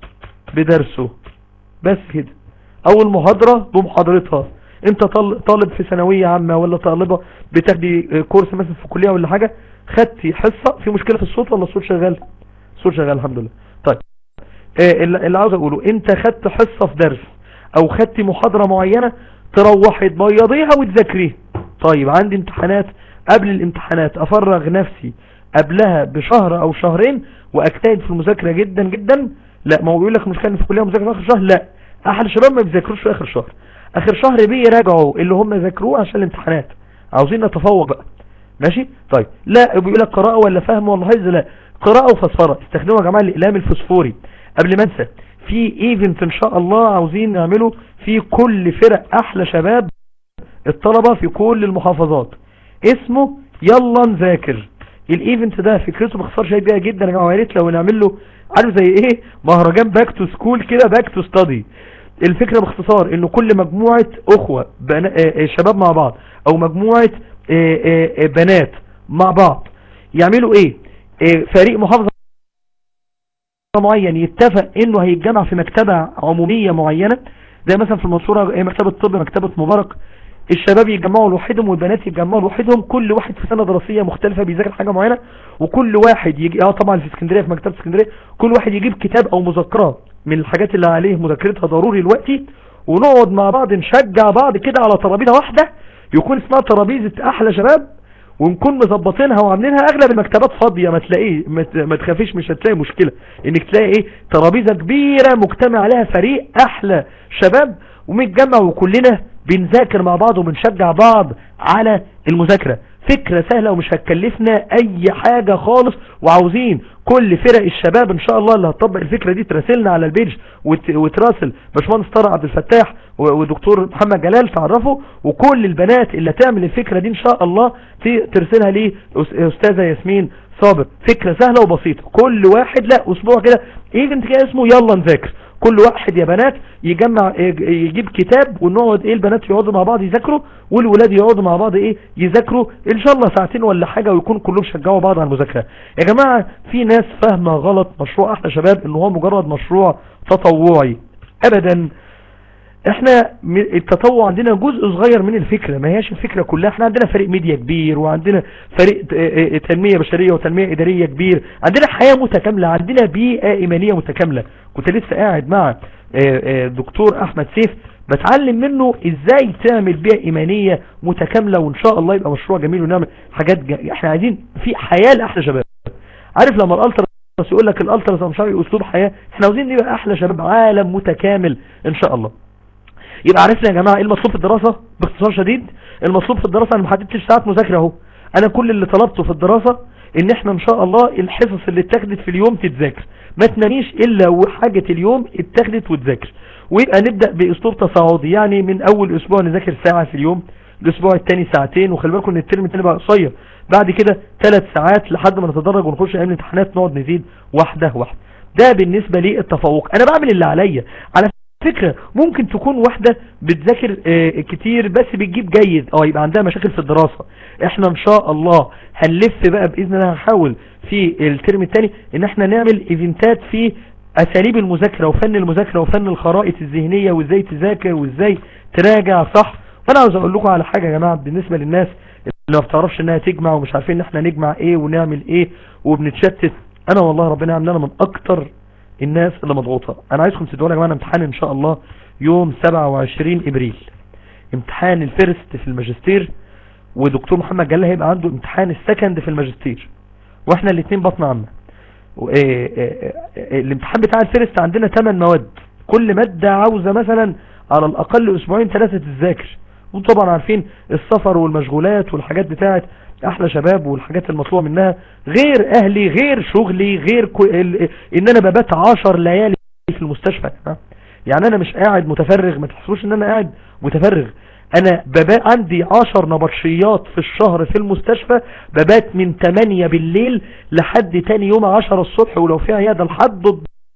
بدرسه بس كده او المحاضرة بمحاضرتها انت طالب في ثانوية عامة ولا طالبة بتاخدي كورس مثلا في كلية ولا حاجة خدتي حصة في مشكلة في الصوت ولا الصوت شغال الصوت شغال الحمد لله طيب اه اللي عاوز اقوله انت خدت حصة في درس او خدتي محاضرة معينة تروحي تبيضيها وتذاكريها طيب عندي امتحانات قبل الامتحانات افرغ نفسي قبلها بشهر او شهرين واجتهد في المذاكرة جدا جدا لا ما هو بيقول لك المشكلة ان في كلية مذاكرة في اخر شهر لا احد الشباب ما بيذاكروش في اخر شهر اخر شهر بيراجعوا اللي هم ذاكروه عشان الامتحانات عاوزين نتفوق بقى ماشي طيب لا بيقول لك قراءة ولا فهم ولا حفظ لا قراءة وفسفرة استخدموا يا جماعة الاقلام الفسفوري قبل ما انسى في ايفنت ان شاء الله عاوزين نعمله في كل فرق احلى شباب الطلبة في كل المحافظات اسمه يلا نذاكر الايفنت ده فكرته باختصار شديد بيها جدا يا جماعه يا ريت لو نعمل له عارف زي ايه مهرجان باك تو سكول كده باك تو ستادي الفكرة باختصار انه كل مجموعة اخوة شباب مع بعض او مجموعة بنات مع بعض يعملوا ايه فريق محافظة معين يتفق انه هيتجمع في مكتبة عمومية معينة زي مثلا في المنصورة مكتبة طب مكتبة مبارك الشباب يتجمعوا لوحدهم والبنات يتجمعوا لوحدهم كل واحد في سنة دراسية مختلفة بيذاكر حاجة معينة وكل واحد يجي اه طبعا في اسكندرية في مكتبة اسكندرية كل واحد يجيب كتاب او مذكرات من الحاجات اللي عليه مذاكرتها ضروري دلوقتي ونقعد مع بعض نشجع بعض كده على ترابيزه واحدة يكون اسمها ترابيزة احلى شباب ونكون مظبطينها وعاملينها اغلب المكتبات فاضية ما تلاقيه ما تخافيش مش هتلاقي مشكلة انك تلاقي ايه ترابيزة كبيرة مجتمع عليها فريق احلى شباب ومتجمع وكلنا بنذاكر مع بعض وبنشجع بعض على المذاكرة فكرة سهلة ومش هتكلفنا اي حاجة خالص وعاوزين كل فرق الشباب ان شاء الله اللي هتطبق الفكرة دي تراسلنا على البيج وتراسل باشمهندس طارق عبد الفتاح ودكتور محمد جلال تعرفوا وكل البنات اللي تعمل الفكرة دي ان شاء الله ترسلها لي استاذة ياسمين صابر فكرة سهلة وبسيطة كل واحد لا اسبوع كده ايفنت كده اسمه يلا نذاكر كل واحد يا بنات يجمع يجيب كتاب ونقعد ايه البنات يقعدوا مع بعض يذاكروا والولاد يقعدوا مع بعض ايه يذاكروا ان شاء الله ساعتين ولا حاجة ويكون كلهم شجعوا بعض على المذاكرة يا جماعة في ناس فاهمة غلط مشروع احلى شباب ان هو مجرد مشروع تطوعي ابدا احنا التطوع عندنا جزء صغير من الفكرة ما هياش الفكرة كلها احنا عندنا فريق ميديا كبير وعندنا فريق تنمية بشرية وتنمية ادارية كبير عندنا حياة متكاملة عندنا بيئة ايمانية متكاملة كنت لسه قاعد مع دكتور احمد سيف بتعلم منه ازاي تعمل بيئة ايمانية متكاملة وان شاء الله يبقى مشروع جميل ونعمل حاجات جا... احنا عايزين في حياة لاحلى شباب عارف لما الالتراس يقول لك الالتراس مش عارف اسلوب حياة احنا عاوزين نبقى احلى شباب عالم متكامل ان شاء الله يبقى عرفنا يا جماعة ايه المطلوب في الدراسة باختصار شديد المطلوب في الدراسة انا ما حددتش ساعات مذاكرة اهو انا كل اللي طلبته في الدراسة ان احنا ان شاء الله الحصص اللي اتاخدت في اليوم تتذاكر ما تناميش الا وحاجة اليوم اتاخدت وتذاكر ويبقى نبدأ باسلوب تصاعدي يعني من اول اسبوع نذاكر ساعة في اليوم الاسبوع الثاني ساعتين وخلي بالكم ان الترم الثاني بقى قصير بعد كده ثلاث ساعات لحد ما نتدرج ونخش ايام الامتحانات نقعد نزيد واحدة واحدة ده بالنسبة للتفوق انا بعمل اللي عليا على فكرة ممكن تكون واحدة بتذاكر اه كتير بس بتجيب جيد اه يبقى عندها مشاكل في الدراسة احنا ان شاء الله هنلف بقى باذن الله هنحاول في الترم الثاني ان احنا نعمل ايفنتات في اساليب المذاكرة وفن المذاكرة وفن الخرائط الذهنية وازاي تذاكر وازاي تراجع صح وانا عاوز اقول لكم على حاجة يا جماعة بالنسبة للناس اللي ما بتعرفش انها تجمع ومش عارفين ان احنا نجمع ايه ونعمل ايه وبنتشتت انا والله ربنا يعملنا من اكتر الناس اللي مضغوطة انا عايزكم تدوا لي يا جماعه امتحان ان شاء الله يوم 27 ابريل امتحان الفيرست في الماجستير ودكتور محمد جلال هيبقى عنده امتحان السكند في الماجستير واحنا الاثنين بطن عامه الامتحان بتاع الفيرست عندنا 8 مواد كل مادة عاوزة مثلا على الاقل اسبوعين ثلاثة تذاكر وطبعا عارفين السفر والمشغولات والحاجات بتاعت احلى شباب والحاجات المطلوبة منها غير اهلي غير شغلي غير كو... ال... ان انا ببات عشر ليالي في المستشفى يعني انا مش قاعد متفرغ ما تحسوش ان انا قاعد متفرغ انا ببات عندي عشر نبطشيات في الشهر في المستشفى ببات من 8 بالليل لحد تاني يوم 10 الصبح ولو في عيادة لحد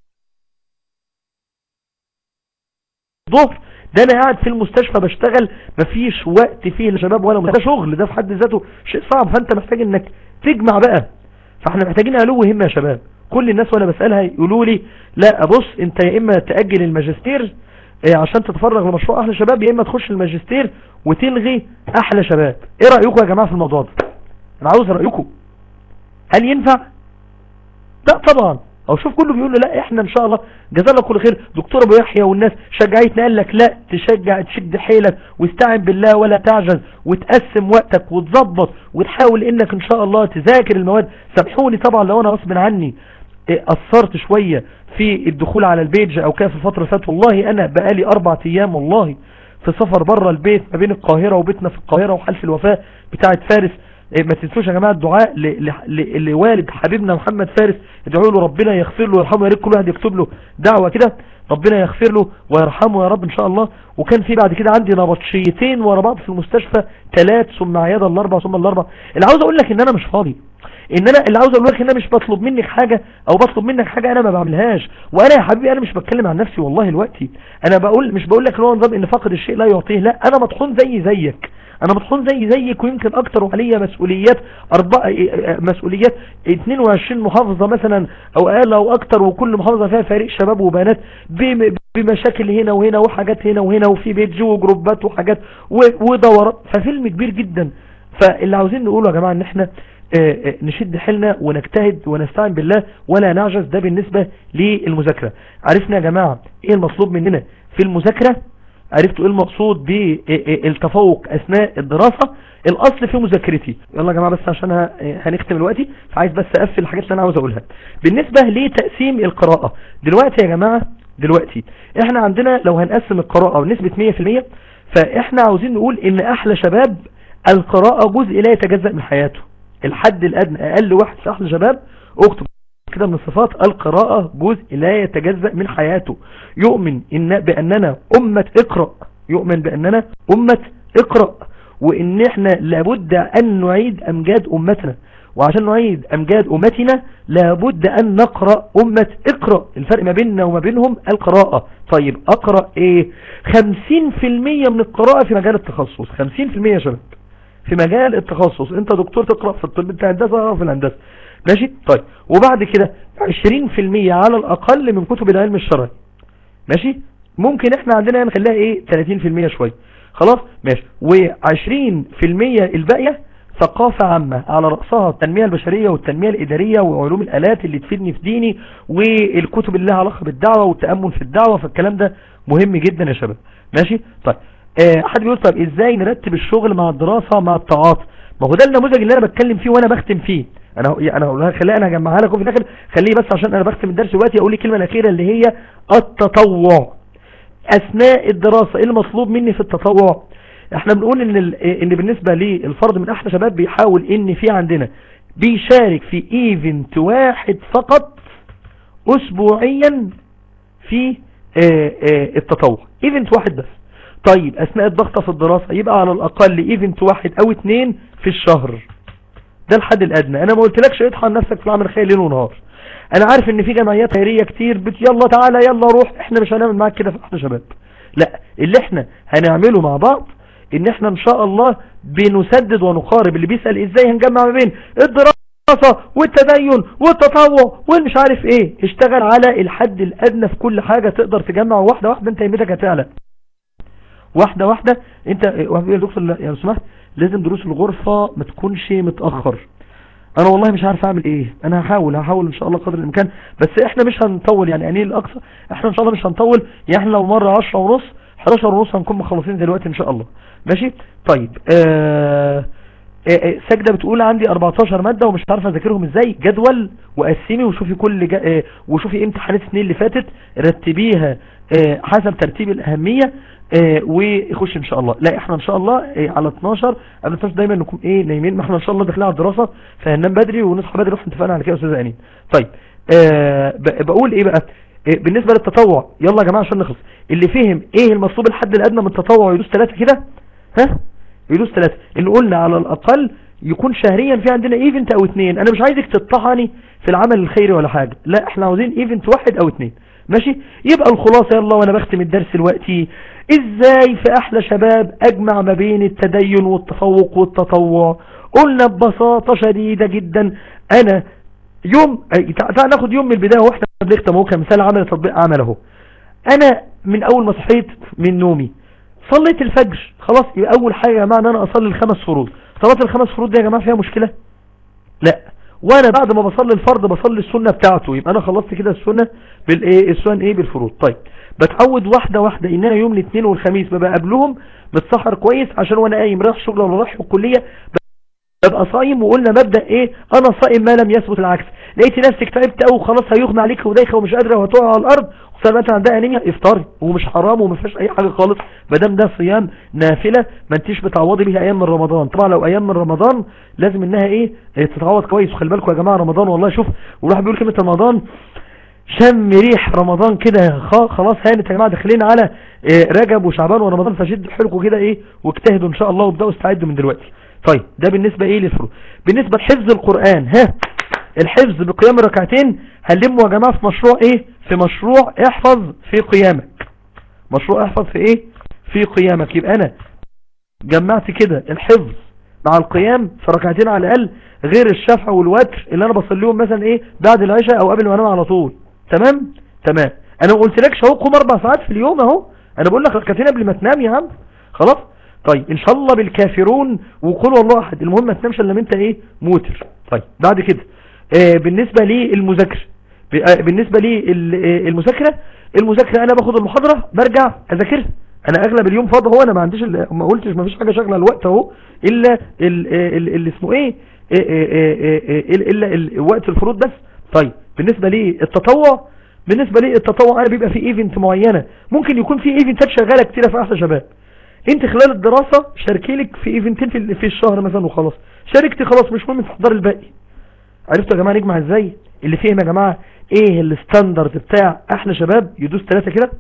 الظهر ده انا قاعد في المستشفى بشتغل مفيش وقت فيه لشباب ولا ده شغل ده في حد ذاته شيء صعب فانت محتاج انك تجمع بقى فاحنا محتاجين علو همه يا شباب كل الناس وانا بسألها يقولوا لي لا بص انت يا اما تأجل الماجستير عشان تتفرغ لمشروع احلى شباب يا اما تخش الماجستير وتلغي احلى شباب ايه رأيكم يا جماعة في الموضوع ده انا عاوز رأيكم هل ينفع لا طبعا او شوف كله بيقول له لا احنا ان شاء الله جزاه الله كل خير دكتور ابو يحيى والناس شجعتنا قال لك لا تشجع تشد حيلك واستعن بالله ولا تعجز وتقسم وقتك وتظبط وتحاول انك ان شاء الله تذاكر المواد سامحوني طبعا لو انا غصب عني اثرت شوية في الدخول على البيج او كده في الفترة فاتت والله انا بقالي اربع ايام والله في سفر بره البيت ما بين القاهرة وبيتنا في القاهرة وحلف الوفاة بتاعت فارس ما تنسوش يا جماعة الدعاء لوالد حبيبنا محمد فارس ادعوا له ربنا يغفر له ويرحمه يا ريت كل واحد يكتب له دعوة كده ربنا يغفر له ويرحمه يا رب ان شاء الله وكان في بعد كده عندي نبطشيتين ورا بعض في المستشفى ثلاث ثم عيادة الاربع ثم الاربع اللي عاوز اقول لك ان انا مش فاضي ان انا اللي عاوز اقول لك ان انا مش بطلب منك حاجة او بطلب منك حاجة انا ما بعملهاش وانا يا حبيبي انا مش بتكلم عن نفسي والله دلوقتي انا بقول مش بقول لك ان هو نظام ان فقد الشيء لا يعطيه لا انا مطحون زي زيك انا مطحون زي زيك ويمكن اكتر وعليا مسؤوليات اربع مسؤوليات 22 محافظة مثلا او اقل او اكتر وكل محافظة فيها فريق شباب وبنات بمشاكل هنا وهنا وحاجات هنا وهنا وفي بيج وجروبات وحاجات ودورات ففيلم كبير جدا فاللي عاوزين نقوله يا جماعة ان احنا نشد حيلنا ونجتهد ونستعين بالله ولا نعجز ده بالنسبة للمذاكرة عرفنا يا جماعة ايه المطلوب مننا في المذاكرة عرفتوا ايه المقصود بالتفوق اثناء الدراسة الاصل في مذاكرتي يلا يا جماعة بس عشان هنختم دلوقتي فعايز بس اقفل الحاجات اللي انا عاوز اقولها بالنسبة لتقسيم القراءة دلوقتي يا جماعة دلوقتي احنا عندنا لو هنقسم القراءة بنسبة 100% فاحنا عاوزين نقول ان احلى شباب القراءة جزء لا يتجزأ من حياته الحد الادنى اقل واحد في احلى شباب اكتب كده من الصفات القراءة جزء لا يتجزأ من حياته يؤمن إن بأننا أمة اقرأ يؤمن بأننا أمة اقرأ وإن احنا لابد أن نعيد أمجاد أمتنا وعشان نعيد أمجاد أمتنا لابد أن نقرأ أمة اقرأ الفرق ما بيننا وما بينهم القراءة طيب أقرأ ايه 50% من القراءة في مجال التخصص 50% يا شباب في مجال التخصص انت دكتور تقرأ في الطب انت هندسة أو في الهندسة ماشي طيب وبعد كده 20% على الأقل من كتب العلم الشرعي ماشي ممكن احنا عندنا نخليها ايه 30% شوية خلاص ماشي و20% الباقية ثقافة عامة على رأسها التنمية البشرية والتنمية الإدارية وعلوم الآلات اللي تفيدني في ديني والكتب اللي لها علاقة بالدعوة والتأمل في الدعوة فالكلام ده مهم جدا يا شباب ماشي طيب آه حد بيقول طب ازاي نرتب الشغل مع الدراسة مع التعاطي ما هو ده النموذج اللي انا بتكلم فيه وانا بختم فيه انا انا هقولها خليها انا اجمعها لكم في الاخر خليه بس عشان انا بختم الدرس دلوقتي اقول الكلمه الاخيره اللي هي التطوع اثناء الدراسة ايه المطلوب مني في التطوع احنا بنقول ان ال- ان بالنسبة للفرد من احلى شباب بيحاول ان في عندنا بيشارك في ايفنت واحد فقط اسبوعيا في آه، آه، التطوع ايفنت واحد بس طيب اثناء الضغطة في الدراسة يبقى على الاقل ايفنت واحد او اتنين في الشهر ده الحد الادنى انا ما قلتلكش اطحن نفسك في العمل الخيري ليل ونهار انا عارف ان في جمعيات خيريه كتير بت يلا تعالى يلا روح احنا مش هنعمل معاك كده احنا شباب لا اللي احنا هنعمله مع بعض ان احنا ان شاء الله بنسدد ونقارب اللي بيسأل ازاي هنجمع ما بين الدراسة والتدين والتطوع والمش عارف ايه اشتغل على الحد الادنى في كل حاجة تقدر تجمع واحدة واحدة انت يمتك هتعلى واحدة واحدة انت واحد بيقول يا دكتور لا، يا سمحت لازم دروس الغرفة ما تكونش متأخر انا والله مش عارف اعمل ايه انا هحاول هحاول ان شاء الله قدر الامكان بس احنا مش هنطول يعني انيل الاقصى احنا ان شاء الله مش هنطول يعني احنا لو مرة عشرة ونص 11 ونص هنكون مخلصين دلوقتي ان شاء الله ماشي طيب آه آه، آه، سجدة بتقول عندي 14 مادة ومش عارف اذاكرهم ازاي جدول وقسمي وشوفي كل جا... آه، وشوفي امتحانات السنين اللي فاتت رتبيها آه، حسب ترتيب الاهمية آه، وخش ان شاء الله لا احنا ان شاء الله آه، على 12 قبل 12 دايما نكون ايه نايمين ما احنا ان شاء الله داخلين على الدراسة فهننام بدري ونصحى بدري واحنا اتفقنا على كده يا استاذ انين طيب آه ب- بقول ايه بقى آه، بالنسبة للتطوع يلا يا جماعة عشان نخلص اللي فهم ايه المطلوب الحد الادنى من التطوع يدوس ثلاثة كده ها يدوس ثلاثة ان قلنا على الاقل يكون شهريا في عندنا ايفنت او اتنين انا مش عايزك تطحني في العمل الخيري ولا حاجة لا احنا عاوزين ايفنت واحد او اتنين ماشي يبقى الخلاصة يلا وانا بختم الدرس دلوقتي ازاي في احلى شباب اجمع ما بين التدين والتفوق والتطوع قلنا ببساطة شديدة جدا انا يوم أي، تع- تعال ناخد يوم من البداية واحنا بنختم اهو كمثال عمل تطبيق عمل اهو انا من اول ما صحيت من نومي صليت الفجر خلاص يبقى اول حاجة يا جماعة ان انا اصلي الخمس فروض صلاة الخمس فروض دي يا جماعة فيها مشكلة لا وانا بعد ما بصلي الفرض بصلي السنة بتاعته يبقى انا خلصت كده السنة بالايه السنن ايه بالفروض طيب بتعود واحدة واحدة ان انا يوم الاثنين والخميس ببقى قبلهم متسحر كويس عشان وانا قايم رايح شغل ولا رايح الكلية ببقى صايم وقلنا مبدأ ايه انا صائم ما لم يثبت العكس لقيت نفسك تعبت قوي خلاص هيغمى عليك ودايخه ومش قادره وهتقع على الارض خصوصا مثلا عندها انيميا افطري ومش حرام وما فيهاش اي حاجه خالص ما دام ده صيام نافله ما انتيش بتعوضي بيها ايام من رمضان طبعا لو ايام من رمضان لازم انها ايه إيه، تتعوض كويس وخلي بالكم يا جماعه رمضان والله شوف والواحد بيقول كلمه رمضان شم ريح رمضان كده خ- خلاص هانت يا جماعه داخلين على إيه، رجب وشعبان ورمضان فشدوا حيلكم كده ايه واجتهدوا ان شاء الله وابداوا استعدوا من دلوقتي طيب ده بالنسبه ايه للفروض بالنسبه لحفظ القران ها الحفظ بقيام الركعتين هنلموا يا جماعه في مشروع ايه في مشروع احفظ في قيامك مشروع احفظ في ايه في قيامك يبقى انا جمعت كده الحفظ مع القيام في ركعتين على الاقل غير الشفع والوتر اللي انا بصليهم مثلا ايه بعد العشاء او قبل ما انام على طول تمام تمام انا ما قلتلكش اهو قوم اربع ساعات في اليوم اهو انا بقول لك ركعتين قبل ما تنام يا عم خلاص طيب ان شاء الله بالكافرون وقل والله احد المهم ما تنامش الا لما انت ايه موتر طيب بعد كده آه بالنسبه للمذاكره ب- آه، بالنسبه للمذاكره المذاكره انا باخد المحاضره برجع اذاكرها انا اغلب اليوم فاضي هو انا ما عنديش ال- ما قلتش ما فيش حاجه شغله الوقت اهو الا ال- ال- اللي اسمه ايه إيه- إيه- إيه- إيه- إيه- الا ال- وقت الفروض بس طيب بالنسبه للتطوع بالنسبه للتطوع انا بيبقى في ايفنت معينه ممكن يكون في ايفنتات شغاله كتيره في احلى شباب انت خلال الدراسه شاركي لك في ايفنتين في ال- في الشهر مثلا وخلاص شاركتي خلاص مش مهم تحضر الباقي عرفتوا يا جماعه نجمع ازاي اللي فهم يا جماعه ايه الستاندرد بتاع احلى شباب يدوس ثلاثة كده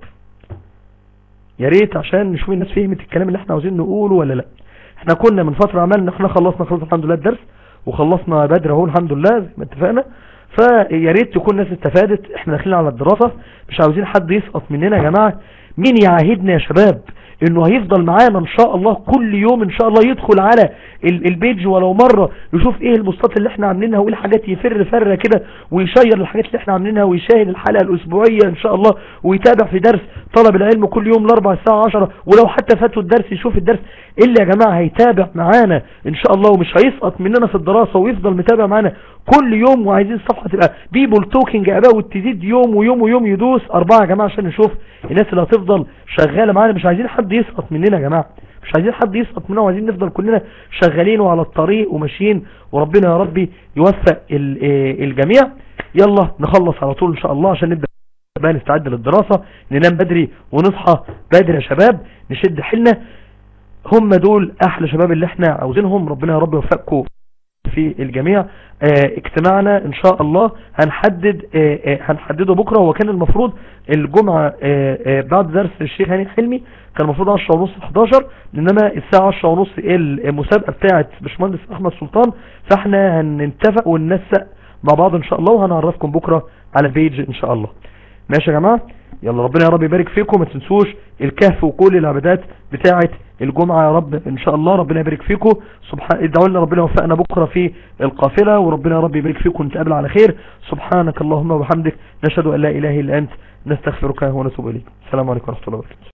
يا ريت عشان نشوف الناس فهمت الكلام اللي احنا عاوزين نقوله ولا لا احنا كنا من فترة عملنا احنا خلصنا خلاص الحمد لله الدرس وخلصنا بدري اهو الحمد لله زي ما اتفقنا فيا ريت تكون الناس استفادت احنا داخلين على الدراسة مش عاوزين حد يسقط مننا يا جماعة مين يعاهدنا يا شباب انه هيفضل معانا ان شاء الله كل يوم ان شاء الله يدخل على ال- البيج ولو مرة يشوف ايه البوستات اللي احنا عاملينها وايه الحاجات يفر فرة كده ويشير الحاجات اللي احنا عاملينها ويشاهد الحلقة الاسبوعية ان شاء الله ويتابع في درس طلب العلم كل يوم الاربع الساعة عشرة ولو حتى فاتوا الدرس يشوف الدرس اللي يا جماعة هيتابع معانا ان شاء الله ومش هيسقط مننا في الدراسة ويفضل متابع معانا كل يوم وعايزين الصفحة تبقى بيبول توكينج اباء وتزيد يوم ويوم ويوم يدوس اربعة يا جماعة عشان نشوف الناس اللي هتفضل شغالة معانا مش عايزين حد يسقط مننا يا جماعة مش عايزين حد يسقط مننا وعايزين نفضل كلنا شغالين وعلى الطريق وماشيين وربنا يا ربي يوفق ال- آه الجميع يلا نخلص على طول ان شاء الله عشان نبدأ بقى نستعد للدراسة ننام بدري ونصحى بدري يا شباب نشد حيلنا هم دول احلى شباب اللي احنا عاوزينهم ربنا يا رب يوفقكم في الجميع اه اجتماعنا ان شاء الله هنحدد اه اه هنحدده بكرة هو كان المفروض الجمعة اه اه بعد درس الشيخ هاني حلمي كان المفروض 10 ونص 11 انما الساعة 10 ونص المسابقة بتاعت باشمهندس احمد سلطان فاحنا هنتفق وننسق مع بعض ان شاء الله وهنعرفكم بكرة على بيج ان شاء الله ماشي يا جماعة يلا ربنا يا رب يبارك فيكم ما تنسوش الكهف وكل العبادات بتاعة الجمعة يا رب ان شاء الله ربنا يبارك فيكم سبحان ادعوا لنا ربنا يوفقنا بكرة في القافلة وربنا يا رب يبارك فيكم نتقابل على خير سبحانك اللهم وبحمدك نشهد ان لا اله الا انت نستغفرك ونتوب اليك السلام عليكم ورحمة الله وبركاته